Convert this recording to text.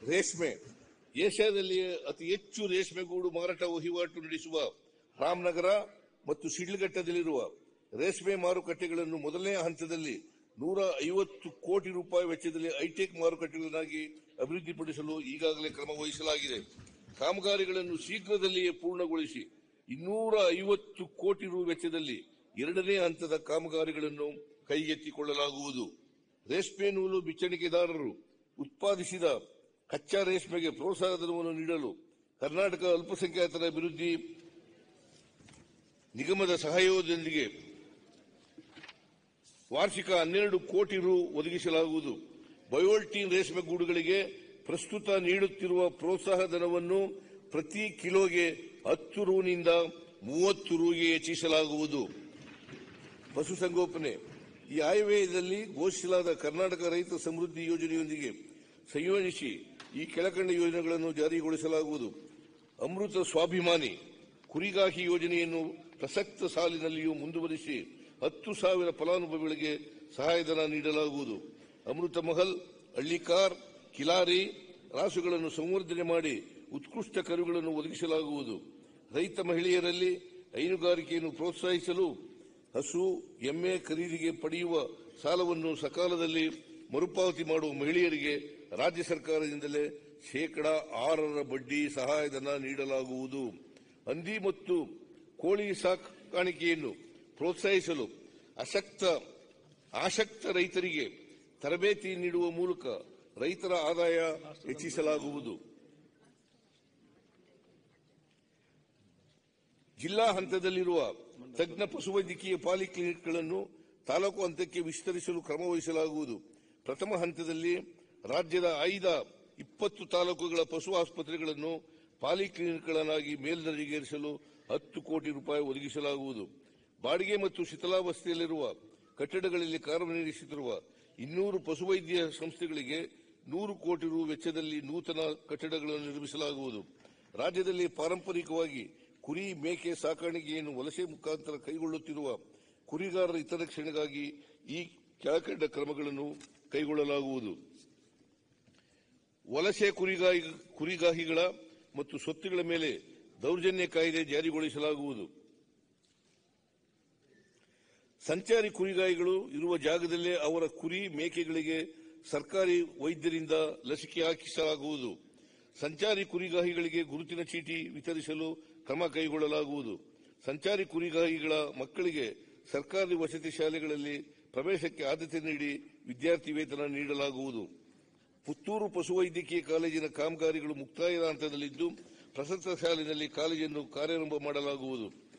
ರೇಷ್ಮೆ ಏಷ್ಯಾದಲ್ಲಿ ಅತಿ ಹೆಚ್ಚು ರೇಷ್ಮೆಗೂಡು ಮಾರಾಟ ವಹಿವಾಟು ನಡೆಸುವ ರಾಮನಗರ ಮತ್ತು ಶಿಡ್ಲಘಟ್ಟದಲ್ಲಿರುವ ರೇಷ್ಮೆ ಮಾರುಕಟ್ಟೆಗಳನ್ನು ಮೊದಲನೇ ಹಂತದಲ್ಲಿ ನೂರ ಐವತ್ತು ಕೋಟಿ ರೂಪಾಯಿ ವೆಚ್ಚದಲ್ಲಿ ಹೈಟೆಕ್ ಮಾರುಕಟ್ಟೆಗಳನ್ನಾಗಿ ಅಭಿವೃದ್ಧಿಪಡಿಸಲು ಈಗಾಗಲೇ ಕ್ರಮ ವಹಿಸಲಾಗಿದೆ ಕಾಮಗಾರಿಗಳನ್ನು ಶೀಘ್ರದಲ್ಲಿಯೇ ಪೂರ್ಣಗೊಳಿಸಿ ಇನ್ನೂರ ಐವತ್ತು ಕೋಟಿ ರು ವೆಚ್ಚದಲ್ಲಿ ಎರಡನೇ ಹಂತದ ಕಾಮಗಾರಿಗಳನ್ನು ಕೈಗೆತ್ತಿಕೊಳ್ಳಲಾಗುವುದು ರೇಷ್ಮೆ ನೂಲು ಬಿಚ್ಚಣಿಕೆದಾರರು ಉತ್ಪಾದಿಸಿದ ಕಚ್ಚಾ ರೇಷ್ಮೆಗೆ ಪ್ರೋತ್ಸಾಹ ಧನವನ್ನು ನೀಡಲು ಕರ್ನಾಟಕ ಅಲ್ಪಸಂಖ್ಯಾತರ ಅಭಿವೃದ್ಧಿ ನಿಗಮದ ಸಹಯೋಗದೊಂದಿಗೆ ವಾರ್ಷಿಕ ಹನ್ನೆರಡು ಕೋಟಿ ರು ಒದಗಿಸಲಾಗುವುದು ಬಯೋಲ್ಟೀನ್ ರೇಷ್ಮೆ ಗೂಡುಗಳಿಗೆ ಪ್ರಸ್ತುತ ನೀಡುತ್ತಿರುವ ಪ್ರೋತ್ಸಾಹ ಧನವನ್ನು ಪ್ರತಿ ಕಿಲೋಗೆ ಹತ್ತು ರುನಿಂದ ಮೂವತ್ತು ರುಗೆ ಹೆಚ್ಚಿಸಲಾಗುವುದು ಪಶುಸಂಗೋಪನೆ ಈ ಆಯವ್ಯಯದಲ್ಲಿ ಘೋಷಿಸಲಾದ ಕರ್ನಾಟಕ ರೈತ ಸಮೃದ್ಧಿ ಯೋಜನೆಯೊಂದಿಗೆ ಸಂಯೋಜಿಸಿ ಈ ಕೆಳಕಂಡ ಯೋಜನೆಗಳನ್ನು ಜಾರಿಗೊಳಿಸಲಾಗುವುದು ಅಮೃತ ಸ್ವಾಭಿಮಾನಿ ಕುರಿಗಾಹಿ ಯೋಜನೆಯನ್ನು ಪ್ರಸಕ್ತ ಸಾಲಿನಲ್ಲಿಯೂ ಮುಂದುವರಿಸಿ ಹತ್ತು ಸಾವಿರ ಫಲಾನುಭವಿಗಳಿಗೆ ಸಹಾಯಧನ ನೀಡಲಾಗುವುದು ಅಮೃತ ಮಹಲ್ ಹಳ್ಳಿಕಾರ್ ಕಿಲಾರಿ ರಾಸುಗಳನ್ನು ಸಂವರ್ಧನೆ ಮಾಡಿ ಉತ್ಕೃಷ್ಟ ಕರುಗಳನ್ನು ಒದಗಿಸಲಾಗುವುದು ರೈತ ಮಹಿಳೆಯರಲ್ಲಿ ಹೈನುಗಾರಿಕೆಯನ್ನು ಪ್ರೋತ್ಸಾಹಿಸಲು ಹಸು ಎಮ್ಮೆ ಖರೀದಿಗೆ ಪಡೆಯುವ ಸಾಲವನ್ನು ಸಕಾಲದಲ್ಲಿ ಮರುಪಾವತಿ ಮಾಡುವ ಮಹಿಳೆಯರಿಗೆ ರಾಜ್ಯ ಸರ್ಕಾರದಿಂದಲೇ ಶೇಕಡಾ ಆರರ ಬಡ್ಡಿ ಸಹಾಯಧನ ನೀಡಲಾಗುವುದು ಹಂದಿ ಮತ್ತು ಕೋಳಿ ಸಾಕಾಣಿಕೆಯನ್ನು ಪ್ರೋತ್ಸಾಹಿಸಲು ಅಶಕ್ತ ಆಸಕ್ತ ರೈತರಿಗೆ ತರಬೇತಿ ನೀಡುವ ಮೂಲಕ ರೈತರ ಆದಾಯ ಹೆಚ್ಚಿಸಲಾಗುವುದು ಜಿಲ್ಲಾ ಹಂತದಲ್ಲಿರುವ ತಜ್ಞ ಪಶುವೈದ್ಯಕೀಯ ಪಾಲಿಕ್ಲಿನಿಕ್ಗಳನ್ನು ತಾಲೂಕು ಹಂತಕ್ಕೆ ವಿಸ್ತರಿಸಲು ಕ್ರಮ ವಹಿಸಲಾಗುವುದು ಪ್ರಥಮ ಹಂತದಲ್ಲಿ ರಾಜ್ಯದ ಐದ ಇಪ್ಪತ್ತು ತಾಲೂಕುಗಳ ಪಶು ಆಸ್ಪತ್ರೆಗಳನ್ನು ಪಾಲಿಕ್ಲಿನಿಕ್ಗಳನ್ನಾಗಿ ಮೇಲ್ದರ್ಜೆಗೇರಿಸಲು ಹತ್ತು ಕೋಟಿ ರೂಪಾಯಿ ಒದಗಿಸಲಾಗುವುದು ಬಾಡಿಗೆ ಮತ್ತು ಶಿಥಿಲಾವಸ್ಥೆಯಲ್ಲಿರುವ ಕಟ್ಟಡಗಳಲ್ಲಿ ಕಾರ್ಯನಿರ್ವಹಿಸುತ್ತಿರುವ ಇನ್ನೂರು ಪಶುವೈದ್ಯ ಸಂಸ್ಥೆಗಳಿಗೆ ನೂರು ಕೋಟಿ ರು ವೆಚ್ಚದಲ್ಲಿ ನೂತನ ಕಟ್ಟಡಗಳನ್ನು ನಿರ್ಮಿಸಲಾಗುವುದು ರಾಜ್ಯದಲ್ಲಿ ಪಾರಂಪರಿಕವಾಗಿ ಕುರಿ ಮೇಕೆ ಸಾಕಾಣಿಕೆಯನ್ನು ವಲಸೆ ಮುಖಾಂತರ ಕೈಗೊಳ್ಳುತ್ತಿರುವ ಕುರಿಗಾರರ ಹಿತರಕ್ಷಣೆಗಾಗಿ ಈ ಕೆಳಕಂಡ ಕ್ರಮಗಳನ್ನು ಕೈಗೊಳ್ಳಲಾಗುವುದು ವಲಸೆ ಕುರಿಗಾಹಿ ಕುರಿಗಾಹಿಗಳ ಮತ್ತು ಸ್ವತ್ತುಗಳ ಮೇಲೆ ದೌರ್ಜನ್ಯ ಕಾಯ್ದೆ ಜಾರಿಗೊಳಿಸಲಾಗುವುದು ಸಂಚಾರಿ ಕುರಿಗಾಯಿಗಳು ಇರುವ ಜಾಗದಲ್ಲೇ ಅವರ ಕುರಿ ಮೇಕೆಗಳಿಗೆ ಸರ್ಕಾರಿ ವೈದ್ಯರಿಂದ ಲಸಿಕೆ ಹಾಕಿಸಲಾಗುವುದು ಸಂಚಾರಿ ಕುರಿಗಾಹಿಗಳಿಗೆ ಗುರುತಿನ ಚೀಟಿ ವಿತರಿಸಲು ಕ್ರಮ ಕೈಗೊಳ್ಳಲಾಗುವುದು ಸಂಚಾರಿ ಕುರಿಗಾಹಿಗಳ ಮಕ್ಕಳಿಗೆ ಸರ್ಕಾರಿ ವಸತಿ ಶಾಲೆಗಳಲ್ಲಿ ಪ್ರವೇಶಕ್ಕೆ ಆದ್ಯತೆ ನೀಡಿ ವಿದ್ಯಾರ್ಥಿ ವೇತನ ನೀಡಲಾಗುವುದು ಪುತ್ತೂರು ಪಶುವೈದ್ಯಕೀಯ ಕಾಲೇಜಿನ ಕಾಮಗಾರಿಗಳು ಮುಕ್ತಾಯದ ಹಂತದಲ್ಲಿದ್ದು ಪ್ರಸಕ್ತ ಸಾಲಿನಲ್ಲಿ ಕಾಲೇಜನ್ನು ಕಾರ್ಯಾರಂಭ ಮಾಡಲಾಗುವುದು